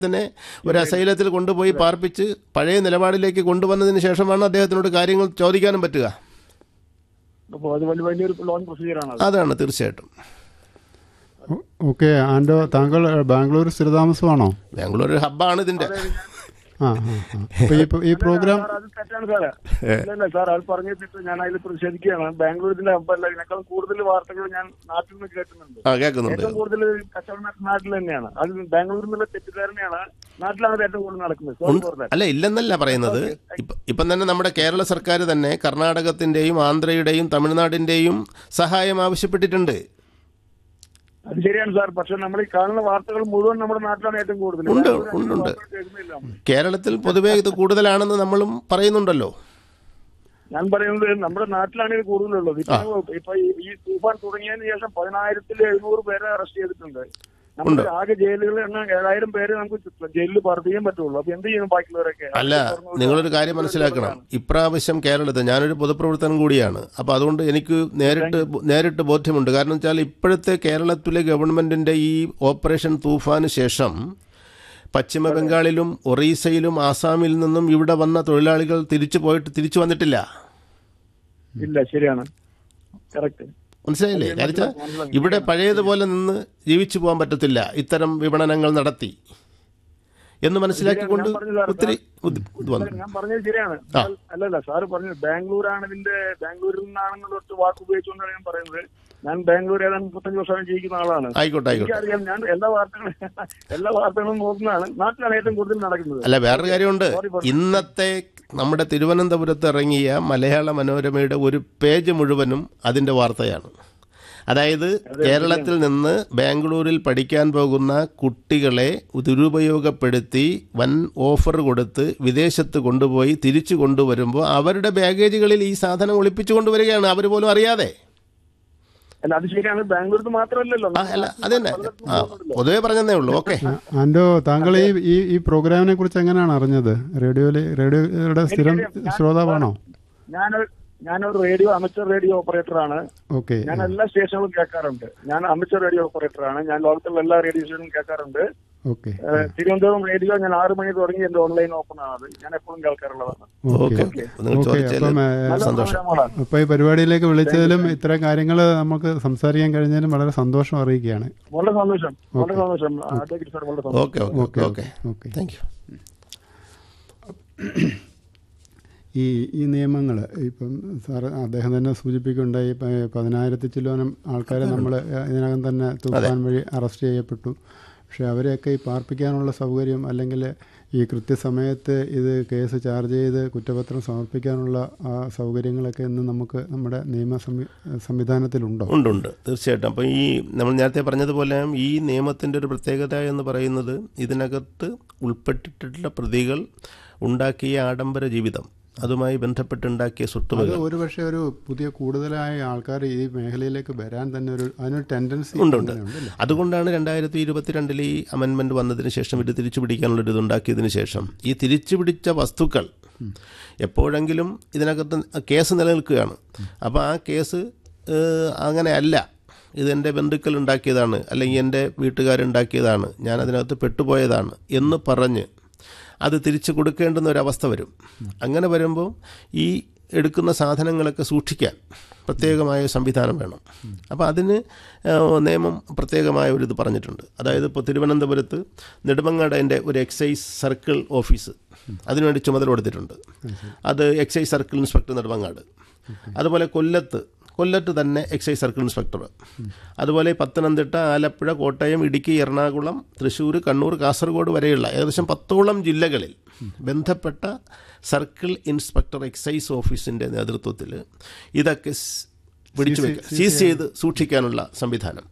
തന്നെ ഒരു അസൈലത്തിൽ കൊണ്ടുപോയി പാർപ്പിച്ച് പഴയ നിലപാടിലേക്ക് കൊണ്ടുവന്നതിന് ശേഷമാണ് അദ്ദേഹത്തിനോട് കാര്യങ്ങൾ ചോദിക്കാനും പറ്റുക അപ്പോൾ അത് വലിയ വലിയൊരു ലോങ് പ്രൊസീജിയറാണ് അത് അതാണ് തീർച്ചയായിട്ടും ഓ- ഓക്കെ ആൻഡോ താങ്കൾ ബാംഗ്ലൂർ സ്ഥിരതാമസമാണോ ബാംഗ്ലൂർ ഒരു ഹബ്ബാണ് ഇതിന്റെ ആ ആ ആ. അപ്പൊ ഈ ഈ പ്രോഗ്രാം സാർ, അത് തെറ്റാണ് സാറേ ഇല്ല ഇല്ല സാർ അത് പറഞ്ഞു തെറ്റ് ഞാൻ അതിൽ പ്രതിഷേധിക്കുകയാണ് ബാംഗ്ലൂർ ഇതിന്റെ ഹബ്ബല്ല ഇതിനേക്കാളും കൂടുതൽ വാർത്തകൾ ഞാൻ നാട്ടിൽ നിന്ന് കേൾക്കുന്നുണ്ട് ആ കേൾക്കുന്നുണ്ട് ഏറ്റവും കൂടുതൽ കച്ചവടം നടക്കുന്ന നാട്ടിൽ തന്നെയാണ് അത് ബാംഗ്ലൂരിൽ നിന്നുള്ള തെറ്റിദ്ധാരണയാണ് നാട്ടിലാണ് അത് ഏറ്റവും കൂടുതൽ നടക്കുന്നത് സോറി ഉണ്ട്. ഫോർ ദാറ്റ് അല്ല ഇല്ലെന്നല്ല പറയുന്നത് ഇപ്പ- ഇപ്പം തന്നെ നമ്മുടെ കേരള സർക്കാർ തന്നെ കർണാടകത്തിന്റെയും ആന്ധ്രയുടെയും തമിഴ്നാടിന്റെയും സഹായം ആവശ്യപ്പെട്ടിട്ടുണ്ട് അത് ശരിയാണ് സാർ പക്ഷെ നമ്മൾ ഈ കാണുന്ന വാർത്തകൾ മുഴുവൻ നമ്മുടെ നാട്ടിലാണ് ഏറ്റവും കൂടുതൽ ഉണ്ട്, ബാംഗ്ലൂരിൽ ഉണ്ട്, ഉണ്ട്. വാർത്തകൾ കേൾക്കുന്നില്ല നമ്മൾ. കേരളത്തിൽ പൊതുവേ ഇത് കൂടുതലാണെന്ന് നമ്മളും പറയുന്നുണ്ടല്ലോ ഞാൻ പറയുന്നത് നമ്മുടെ നാട്ടിലാണ് ഇത് കൂടുതലുള്ളത് ഇപ്പൊ ഇപ്പൊ ഈ- ഈ തൂഫാൻ തുടങ്ങിയതിന് ശേഷം പതിനായിരത്തിൽ എഴുന്നൂറ് പേരെ അറസ്റ്റ് ചെയ്തിട്ടുണ്ട് നമ്മുടെ ആകെ ജയിലുകളിൽ എണ്ണം ഏഴായിരം പേര് നമുക്ക് ജയിലിൽ പാർപ്പിക്കാൻ പറ്റുള്ളൂ അപ്പൊ എന്ത് ചെയ്യണം ബാക്കിയുള്ളവരൊക്കെ അല്ല നിങ്ങളൊരു കാര്യം മനസ്സിലാക്കണം ഇപ്രാവശ്യം കേരളത്തിൽ ഞാനൊരു പൊതുപ്രവർത്തനം കൂടിയാണ് അപ്പോൾ അതുകൊണ്ട് എനിക്ക് നേരിട്ട് നേരിട്ട് ബോധ്യമുണ്ട് കാരണം വെച്ചാൽ ഇപ്പോഴത്തെ കേരളത്തിലെ ഗവൺമെന്റിന്റെ ഈ ഓപ്പറേഷൻ തൂഫാന് ശേഷം പശ്ചിമ ബംഗാളിലും ഒറീസയിലും ആസാമിൽ നിന്നും ഇവിടെ വന്ന തൊഴിലാളികൾ തിരിച്ചു പോയിട്ട് തിരിച്ചു വന്നിട്ടില്ല ഇല്ല ശരിയാണ് കറക്റ്റ് മനസ്സിലായില്ലേ കാരിച്ച ഇവിടെ പഴയതുപോലെ നിന്ന് ജീവിച്ചു പോകാൻ പറ്റത്തില്ല ഇത്തരം വിപണനങ്ങൾ നടത്തി എന്ന് മനസ്സിലാക്കിക്കൊണ്ട് ഒത്തിരി ബുദ്ധി- ഇത് വന്നു ഞാൻ പറഞ്ഞത് ശരിയാണ് അല്ലല്ല സാറ് പറഞ്ഞു ബാംഗ്ലൂരാണ് ഇതിന്റെ ബാംഗ്ലൂരിൽ നിന്നാണെന്നുള്ള ഒറ്റ വാക്ക് ഉപയോഗിച്ചുകൊണ്ടാണ് ഞാൻ പറയുന്നത് ഞാൻ ബാംഗ്ലൂർ ഏതാണ്ട് മുപ്പത്തഞ്ച് വർഷം ജീവിക്കുന്ന ആളാണ് ആയിക്കോട്ടെ ആയിക്കോട്ടെ എനിക്കറിയാം ഞാൻ എല്ലാ വാർത്തകളും എല്ലാ വാർത്തകളും നോക്കുന്നതാണ് നാട്ടിലാണ് ഏറ്റവും കൂടുതൽ നടക്കുന്നത് അല്ല വേറൊരു കാര്യമുണ്ട് ഇന്നത്തെ നമ്മുടെ തിരുവനന്തപുരത്ത് ഇറങ്ങിയ മലയാള മനോരമയുടെ ഒരു പേജ് മുഴുവനും അതിൻ്റെ വാർത്തയാണ് അതായത് കേരളത്തിൽ നിന്ന് ബാംഗ്ലൂരിൽ പഠിക്കാൻ പോകുന്ന കുട്ടികളെ ദുരുപയോഗപ്പെടുത്തി വൻ ഓഫർ കൊടുത്ത് വിദേശത്ത് കൊണ്ടുപോയി തിരിച്ചു കൊണ്ടുവരുമ്പോൾ അവരുടെ ബാഗേജുകളിൽ ഈ സാധനം ഒളിപ്പിച്ചു കൊണ്ടുവരികയാണ് അവർ പോലും അറിയാതെ അല്ല അത് ശരിയാണ് ബാംഗ്ലൂരിൽ മാത്രമല്ലല്ലോ ആ അല്ല അത് തന്നെ ആ പൊതുവേ പറഞ്ഞതേ ഉള്ളൂ ഓക്കെ ആൻഡോ താങ്കൾ ഈ ഈ ഈ പ്രോഗ്രാമിനെ കുറിച്ച് എങ്ങനെയാണ് അറിഞ്ഞത് റേഡിയോയില് റേഡിയോയുടെ സ്ഥിരം ശ്രോതാവാണോ ഞാനൊരു ഞാനൊരു റേഡിയോ അമച്ചർ റേഡിയോ ഓപ്പറേറ്ററാണ് ഓക്കെ ഞാൻ എല്ലാ സ്റ്റേഷനുകളും കേൾക്കാറുണ്ട് ഞാൻ അമച്ചർ റേഡിയോ ഓപ്പറേറ്ററാണ് ഞാൻ ലോകത്തുള്ള എല്ലാ റേഡിയോ സ്റ്റേഷനും കേൾക്കാറുണ്ട് ഓക്കെ ഏഹ് തിരുവനന്തപുരം റേഡിയോ ഞാൻ ആറ് മണി തുടങ്ങി എന്റെ ഓൺലൈൻ ഓപ്പൺ ആണ് ഞാൻ എപ്പോഴും കേൾക്കാറുള്ളതാണ് ഓക്കെ ഓക്കെ നിങ്ങൾ ഓക്കെ ചോദിച്ചാൽ അപ്പം ഏ, നല്ല സന്തോഷം പ്രോഗ്രാമുകളാണ്. അപ്പോൾ ഈ പരിപാടിയിലേക്ക് വിളിച്ചതിലും ഇത്തരം കാര്യങ്ങൾ നമുക്ക് സംസാരിക്കാൻ കഴിഞ്ഞതിലും വളരെ സന്തോഷം അറിയിക്കുകയാണ് വളരെ സന്തോഷം വളരെ സന്തോഷം അഡ്വക്കേറ്റ് സാർ വളരെ സന്തോഷം okay okay okay okay okay thank you ഈ ഈ നിയമങ്ങൾ ഇപ്പം സാർ അദ്ദേഹം തന്നെ സൂചിപ്പിക്കുകയുണ്ടായി ഇപ്പം പതിനായിരത്തി ചില്ലോനം ആൾക്കാരെ നമ്മൾ ഇതിനകം തന്നെ തൂഫാൻ വഴി അറസ്റ്റ് ചെയ്യപ്പെട്ടു പക്ഷേ അവരെയൊക്കെ ഈ പാർപ്പിക്കാനുള്ള സൗകര്യം അല്ലെങ്കിൽ ഈ കൃത്യസമയത്ത് ഇത് കേസ് ചാർജ് ചെയ്ത് കുറ്റപത്രം സമർപ്പിക്കാനുള്ള ആ സൗകര്യങ്ങളൊക്കെ ഇന്ന് നമുക്ക് നമ്മുടെ നിയമ സംവി സംവിധാനത്തിലുണ്ടോ ഉണ്ട് ഉണ്ട് തീർച്ചയായിട്ടും അപ്പോൾ ഈ നമ്മൾ നേരത്തെ പറഞ്ഞതുപോലെ ഈ നിയമത്തിൻ്റെ ഒരു പ്രത്യേകത എന്ന് പറയുന്നത് ഇതിനകത്ത് ഉൾപ്പെട്ടിട്ടുള്ള പ്രതികൾ ഉണ്ടാക്കിയ ആഡംബര ജീവിതം അതുമായി ബന്ധപ്പെട്ടുണ്ടാക്കിയ അത് സ്വത്തുവകൾ ഒരു പക്ഷേ ഒരു പുതിയ കൂടുതലായ ആൾക്കാർ ഈ മേഖലയിലേക്ക് വരാൻ തന്നെ ഒരു അതിനൊരു ടെൻഡൻസി ഉണ്ട്, ഉണ്ട്. ഉണ്ടല്ലേ അതുകൊണ്ടാണ് രണ്ടായിരത്തി ഇരുപത്തിരണ്ടിൽ ഈ അമെൻമെൻറ്റ് വന്നതിന് ശേഷം ഇത് തിരിച്ചു പിടിക്കാനുള്ളൊരു ഇതുണ്ടാക്കിയതിന് ശേഷം ഈ തിരിച്ചു പിടിച്ച വസ്തുക്കൾ എപ്പോഴെങ്കിലും ഇതിനകത്ത് കേസ് നിലനിൽക്കുകയാണ് അപ്പോൾ ആ കേസ് ഏഹ്, അങ്ങനെയല്ല ഇതെൻ്റെ ബന്ധുക്കൾ ഉണ്ടാക്കിയതാണ് അല്ലെങ്കിൽ എൻ്റെ വീട്ടുകാരുണ്ടാക്കിയതാണ് ഞാൻ അതിനകത്ത് പെട്ടുപോയതാണ് എന്ന് പറഞ്ഞ് അത് തിരിച്ചു കൊടുക്കേണ്ടുന്ന ഒരവസ്ഥ വരും അങ്ങനെ വരുമ്പോൾ ഈ എടുക്കുന്ന സാധനങ്ങളൊക്കെ സൂക്ഷിക്കാൻ പ്രത്യേകമായ സംവിധാനം വേണം അപ്പോൾ അതിന് ആ, നിയമം പ്രത്യേകമായ ഒരു ഇത് പറഞ്ഞിട്ടുണ്ട് അതായത് ഇപ്പോൾ തിരുവനന്തപുരത്ത് നെടുമങ്ങാടൻ്റെ ഒരു എക്സൈസ് സർക്കിൾ ഓഫീസ് അതിനുവേണ്ടി ചുമതല കൊടുത്തിട്ടുണ്ട് അത് എക്സൈസ് സർക്കിൾ ഇൻസ്പെക്ടർ നെടുമങ്ങാട് അതുപോലെ കൊല്ലത്ത് കൊല്ലത്ത് തന്നെ എക്സൈസ് സർക്കിൾ ഇൻസ്പെക്ടർ അതുപോലെ പത്തനംതിട്ട ആലപ്പുഴ കോട്ടയം ഇടുക്കി എറണാകുളം തൃശ്ശൂർ കണ്ണൂർ കാസർഗോഡ് വരെയുള്ള ഏകദേശം പത്തോളം ജില്ലകളിൽ ബന്ധപ്പെട്ട സർക്കിൾ ഇൻസ്പെക്ടർ എക്സൈസ് ഓഫീസിൻ്റെ നേതൃത്വത്തിൽ ഇതൊക്കെ സ് പിടിച്ചു വെക്കുക സീസ് ചെയ്ത് സൂക്ഷിക്കാനുള്ള സംവിധാനം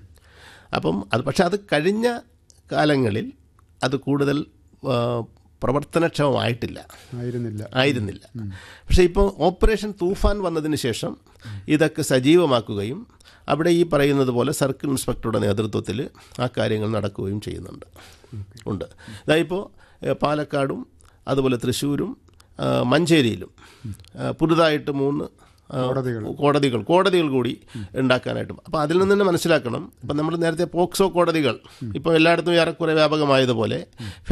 അപ്പം അത് പക്ഷെ അത് കഴിഞ്ഞ കാലങ്ങളിൽ അത് കൂടുതൽ ആ, പ്രവർത്തനക്ഷമമായിട്ടില്ല ആയിരുന്നില്ല ആയിരുന്നില്ല പക്ഷേ ഇപ്പോൾ ഓപ്പറേഷൻ തൂഫാൻ വന്നതിന് ശേഷം ഇതൊക്കെ സജീവമാക്കുകയും അവിടെ ഈ പറയുന്നത് പോലെ സർക്കിൾ ഇൻസ്പെക്ടറുടെ നേതൃത്വത്തിൽ ആ കാര്യങ്ങൾ നടക്കുകയും ചെയ്യുന്നുണ്ട് ഉണ്ട് ഇതായിപ്പോൾ പാലക്കാടും അതുപോലെ തൃശ്ശൂരും ആ, മഞ്ചേരിയിലും ആ, പുതുതായിട്ട് മൂന്ന് ആ, കോടതികൾ. കോടതികൾ കോടതികൾ കൂടി ഉണ്ടാക്കാനായിട്ടും അപ്പോൾ അതിൽ നിന്ന് തന്നെ മനസ്സിലാക്കണം ഇപ്പം നമ്മൾ നേരത്തെ പോക്സോ കോടതികൾ ഇപ്പോൾ എല്ലായിടത്തും ഏറെക്കുറെ വ്യാപകമായതുപോലെ